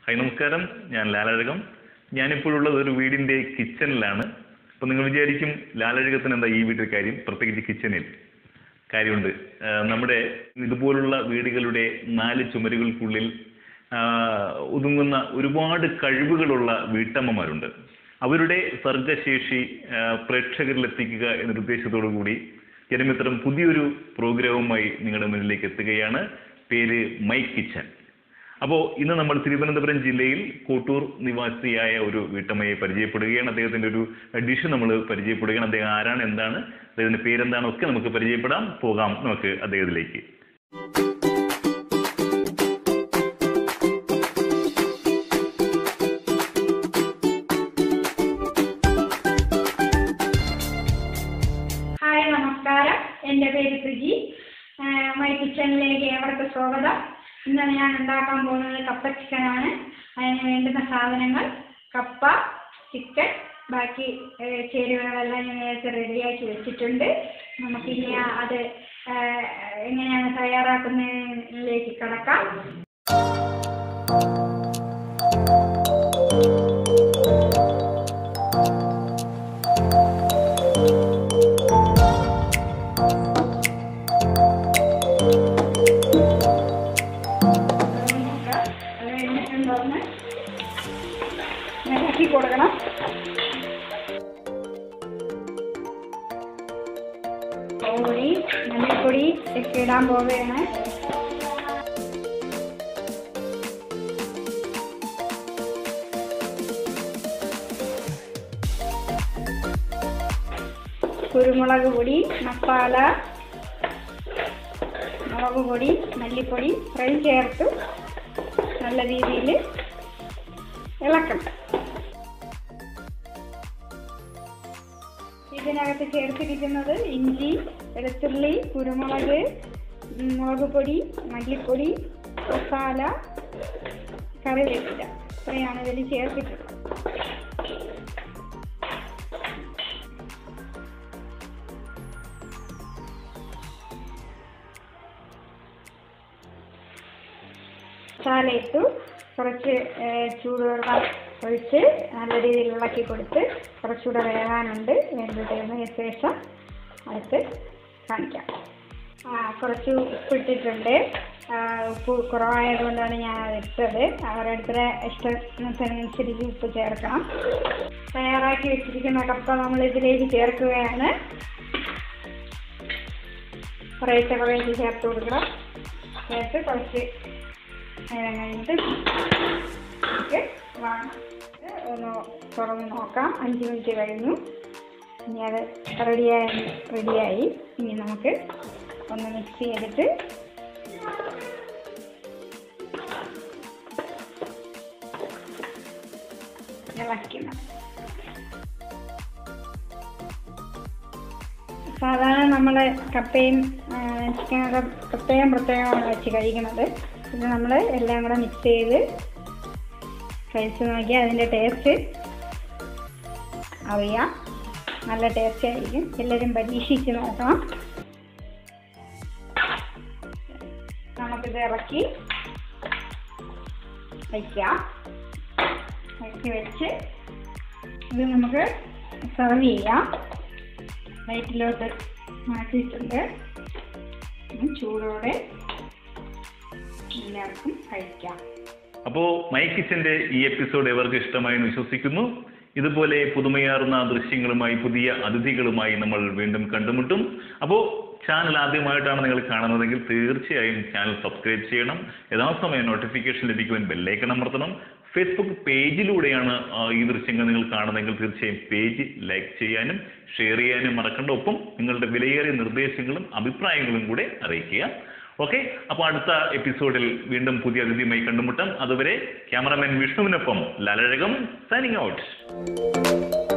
hi നമസ്കാരം ഞാൻ ലാലഴകം ഞാനിപ്പോഴുള്ളത് ഒരു വീടിന്റെ കിച്ചണിലാണ് അപ്പോൾ നിങ്ങൾ വിചാരിക്കും ലാലഴകത്തിന് എന്താ ഈ വീട്ടിൽ കാര്യം പ്രത്യേകിച്ച് കിച്ചണിൽ കാര്യമുണ്ട് ആ, നമ്മുടെ ഇതുപോലുള്ള വീടുകളുടെ നാല് ചുമരുകൾക്കുള്ളിൽ ആ, ഒതുങ്ങുന്ന ഒരുപാട് കഴിവുകളുള്ള വീട്ടമ്മമാരുണ്ട് അവരുടെ സർഗശേഷി ആ, പ്രേക്ഷകരിൽ എത്തിക്കുക എന്നൊരു ഉദ്ദേശത്തോടു കൂടി ജനമിത്രം പുതിയൊരു പ്രോഗ്രാമുമായി നിങ്ങളുടെ മുന്നിലേക്ക് എത്തുകയാണ് പേര് മൈ കിച്ചൺ അപ്പോൾ ഇന്ന് നമ്മൾ തിരുവനന്തപുരം ജില്ലയിൽ കോട്ടൂർ നിവാസിയായ ഒരു വീട്ടമ്മയെ പരിചയപ്പെടുകയാണ് അദ്ദേഹത്തിന്റെ ഒരു ഡിഷ് നമ്മൾ പരിചയപ്പെടുകയാണ് അദ്ദേഹം ആരാണ് എന്താണ് അദ്ദേഹത്തിന്റെ പേരെന്താണ് ഒക്കെ നമുക്ക് പരിചയപ്പെടാം പോകാം നമുക്ക് അദ്ദേഹത്തിലേക്ക് ഹായ് നമസ്കാരം എൻ്റെ പേര് സുജി ആഹ് മൈ കിച്ചണിലേക്ക് ഏവർക്കും സ്വാഗതം ഇന്ന് ഞാൻ ഉണ്ടാക്കാൻ പോകുന്നത് കപ്പ ചിക്കനാണ് അതിന് വേണ്ടുന്ന സാധനങ്ങൾ കപ്പ ചിക്കൻ ബാക്കി ഏഹ് ചേരുവകളെല്ലാം ഞാൻ നേരത്തെ റെഡിയാക്കി വെച്ചിട്ടുണ്ട് നമുക്കിനി ആ- അത് ആഹ് എങ്ങനെയാണ് തയ്യാറാക്കുന്നതിലേക്ക് കിടക്കാം അത് കഴിഞ്ഞിട്ടുണ്ടോന്ന് നിരക്കി കൊടുക്കണം പൊടി മല്ലിപ്പൊടി ഒക്കെ ഇടാൻ പോവുകയാണ് കുരുമുളക് പൊടി മസാല മുളക് പൊടി മല്ലിപ്പൊടി ഇത്രയും ചേർത്ത് നല്ല രീതിയിൽ ഇളക്കണം ഇതിനകത്ത് ചേർത്തിരിക്കുന്നത് ഇഞ്ചി വെളുത്തുള്ളി കുരുമുളക് ഉം, മുളക് പൊടി മല്ലിപ്പൊടി മസാല കറിവേപ്പില ഇത്രയാണ് ഇതിൽ ചേർത്തിട്ടുള്ളത് മസാല ഇട്ടു കുറച്ച് ഏഹ്, ചൂടുവെള്ളം ഒഴിച്ച് നല്ല രീതിയിൽ ഇളക്കി കൊടുത്ത് കുറച്ചുകൂടെ വേകാനുണ്ട് വേണ്ടതിന് ശേഷം അടുത്ത് കാണിക്കാം ആ കുറച്ച് ഉപ്പിട്ടിട്ടുണ്ട് ആ, ഉപ്പ് കുറവായതുകൊണ്ടാണ് ഞാൻ അത് ഇട്ടത് ഓരോരുത്തരെ ഇഷ്ടത്തിനനുസരിച്ച് ഉപ്പ് ചേർക്കണം തയ്യാറാക്കി വെച്ചിരിക്കുന്ന കപ്പ നമ്മൾ ഇതിലേക്ക് ചേർക്കുകയാണ് കുറേശ്ശെ കുറേശ്ശെ ചേർത്ത് കൊടുക്കണം ചേർത്ത് കുറച്ച് നേരം കഴിഞ്ഞിട്ട് നമുക്ക് വാങ്ങാം ഒന്ന് തുറന്ന് നോക്കാം അഞ്ച് മിനിറ്റ് കഴിഞ്ഞു ഇനി അത് റെഡിയായി റെഡിയായി ഇനി നമുക്ക് ഒന്ന് മിക്സ് ചെയ്തിട്ട് ഇളക്കണം സാധാരണ നമ്മൾ കപ്പയും ആ, ചിക്കനൊക്കെ പ്രത്യേകം പ്രത്യേകമാണ് വെച്ച് കഴിക്കുന്നത് ഇത് നമ്മൾ എല്ലാം കൂടെ മിക്സ് ചെയ്ത് കഴിച്ച് നോക്കിയാൽ അതിൻ്റെ ടേസ്റ്റ് അറിയാം നല്ല ടേസ്റ്റ് ആയിരിക്കും എല്ലാവരും പരീക്ഷിച്ച് നോക്കണം നമുക്കിത് ഇറക്കി വയ്ക്കാം ഇറക്കി വെച്ച് ഇത് നമുക്ക് സെർവ് ചെയ്യാം പ്ലേറ്റിലോട്ട് മാറ്റിയിട്ടുണ്ട് ഇനി ചൂടോടെ എല്ലാവർക്കും കഴിക്കാം അപ്പോൾ മൈ കിച്ചന്റെ ഈ എപ്പിസോഡ് എവർക്ക് ഇഷ്ടമായി എന്ന് വിശ്വസിക്കുന്നു ഇതുപോലെ പുതുമയാർന്ന ദൃശ്യങ്ങളുമായി പുതിയ അതിഥികളുമായി നമ്മൾ വീണ്ടും കണ്ടുമുട്ടും അപ്പോൾ ചാനൽ ആദ്യമായിട്ടാണ് നിങ്ങൾ കാണുന്നതെങ്കിൽ തീർച്ചയായും ചാനൽ സബ്സ്ക്രൈബ് ചെയ്യണം യഥാസമയം നോട്ടിഫിക്കേഷൻ ലഭിക്കുവാൻ ബെല്ലൈക്കൺ അമർത്തണം ഫേസ്ബുക്ക് പേജിലൂടെയാണ് ആ, ഈ ദൃശ്യങ്ങൾ നിങ്ങൾ കാണുന്നതെങ്കിൽ തീർച്ചയായും പേജ് ലൈക്ക് ചെയ്യാനും ഷെയർ ചെയ്യാനും മറക്കേണ്ട ഒപ്പം നിങ്ങളുടെ വിലയേറിയ നിർദ്ദേശങ്ങളും അഭിപ്രായങ്ങളും കൂടെ അറിയിക്കുക ഓക്കെ അപ്പോൾ അടുത്ത എപ്പിസോഡിൽ വീണ്ടും പുതിയ അതിഥിയുമായി കണ്ടുമുട്ടാം അതുവരെ ക്യാമറമാൻ വിഷ്ണുവിനൊപ്പം ലാലഴകം സൈനിങ് ഔട്ട്